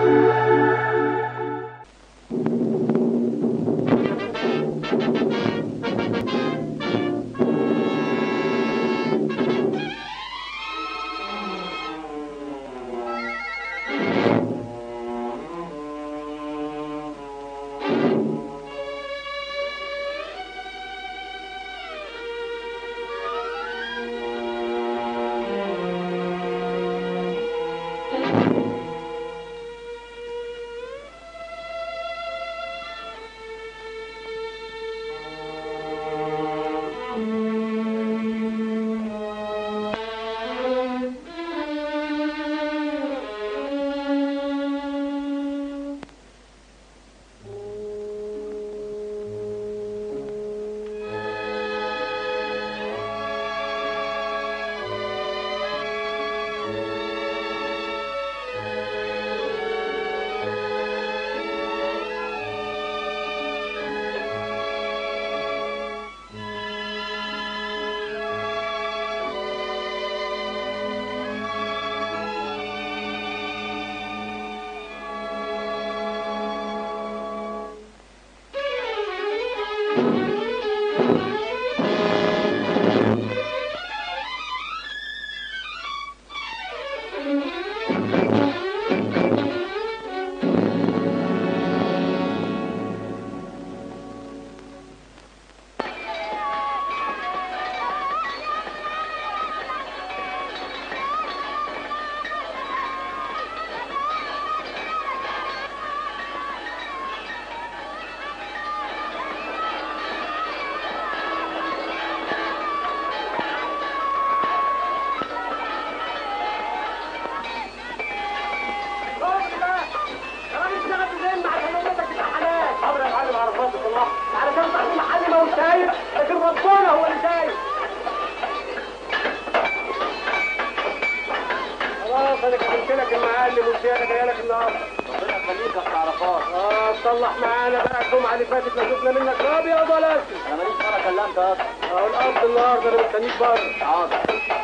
خلاص انا كتبت لك المعلم والزياده جايه لك النهارده ربنا يخليك يا عرفات اه تصلح معانا بقى الجمعه اللي فاتت ما شفنا منك لا ابيض ولا اسود انا ماليش مره كلمت اصلا اهو القبض النهارده انا مستنيك بره حاضر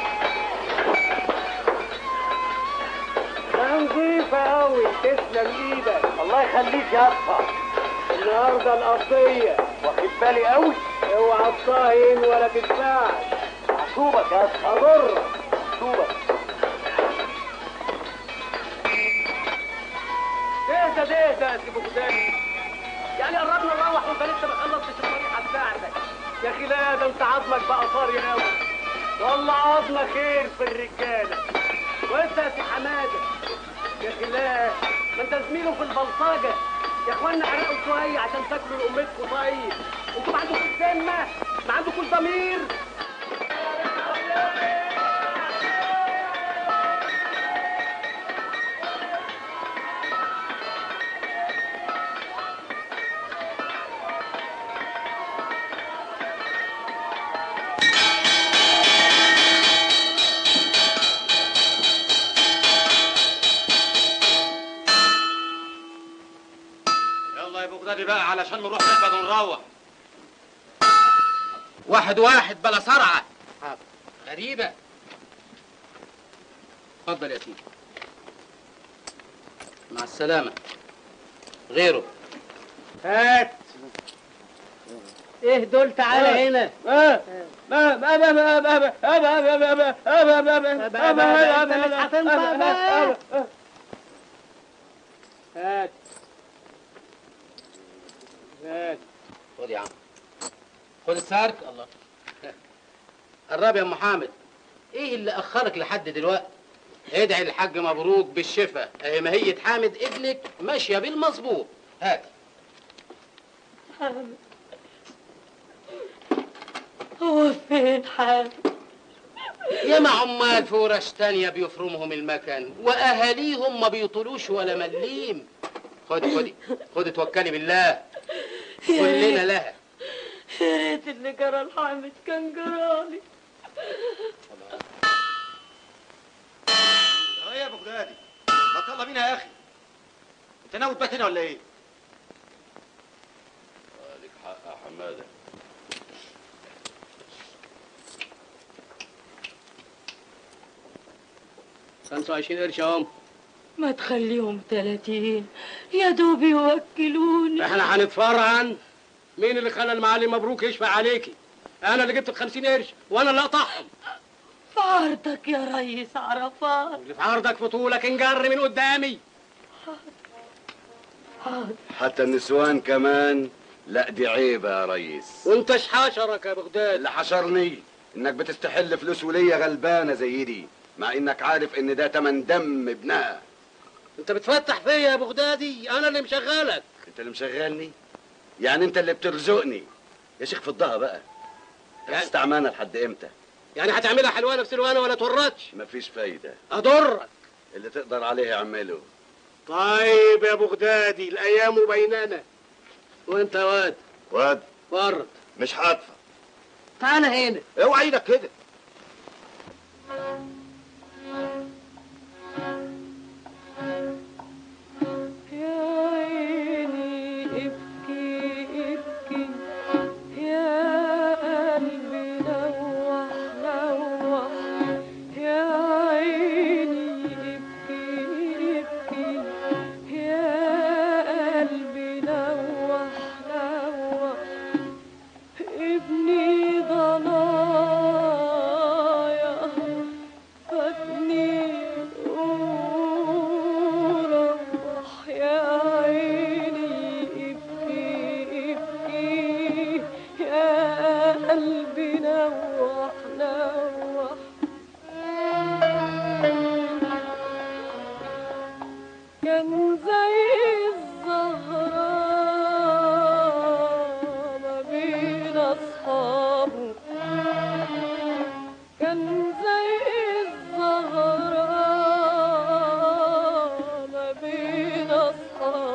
ده نظيفه قوي تسلم ايدك الله يخليك يا اسطى النهارده القضيه واخد بالي قوي اوعى تصاين ولا تدفعش هشوفك يا اسطى اضر هشوفك اهدى ده اهدى يا سيبو خدامي يعني قربنا نروح وانت لسه ما خلصتش الطريقه بتاعتك يا اخي لا ده انت عظمك بقى طري قوي والله عظمك خير في الرجاله وانت يا سي حماده يا اخي لا ما انت زميله في البلطجه يا اخوانا عرقوا شويه عشان تاكلوا لقمتكم طيب انتوا ما عندكم ذمه ما عندكم ضمير يلا يا بغدادي بقى علشان نروح نقبض ونروح واحد واحد بلا صرعة غريبة اتفضل يا سيدي مع السلامة غيره هات ايه دول تعالى هنا هات هات خد يا عم خد السارك الله قرب يا ام حامد ايه اللي اخرك لحد دلوقتي ادعي الحاج مبروك بالشفا اهي ماهية حامد ابنك ماشيه بالمظبوط هات حامد هو فين حامد ياما عمال في ورش تانية بيفرمهم المكان واهاليهم ما بيطولوش ولا مليم خد خدي خدي توكلي بالله كلنا لها يا ريت اللي جرى لحامد كان جرالي ايه يا بغدادي ما طلع بينا يا اخي انت ناوي تبات هنا ولا ايه لك حق يا حماده 25 قرش اهم ما تخليهم تلاتين يا دوب يوكلوني احنا هنتفرعن مين اللي خلى المعلم مبروك يشفع عليكي انا اللي جبت الخمسين قرش وانا اللي اقطعهم في عرضك يا ريس عرفات اللي في عرضك في طولك انجر من قدامي حاضر حتى النسوان كمان لا دي عيبة يا ريس وانت حشرك يا بغداد اللي حشرني انك بتستحل فلوس ولية غلبانة زي دي مع انك عارف ان ده تمن دم ابنها انت بتفتح فيا يا بغدادي انا اللي مشغلك انت اللي مشغلني يعني انت اللي بترزقني يا شيخ فضها بقى يعني- استعمانا لحد امتى يعني هتعملها حلوانه في سلوانه ولا تورطش مفيش فايدة اضرك اللي تقدر عليه اعمله طيب يا بغدادي الايام بيننا وانت يا واد واد ورد مش هدفع تعالى هنا اوعى ايدك كده يا عيني ابكي ابكي يا قلبي لوح لوح يا عيني ابكي ابكي يا قلبي لوح لوح ابني ضنايا فاتني وروح يا عيني ابكي ابكي يا قلبي نوح نوح كان زي الزهراء ما بين أصحابه كان زي الزهراء ما بين أصحابه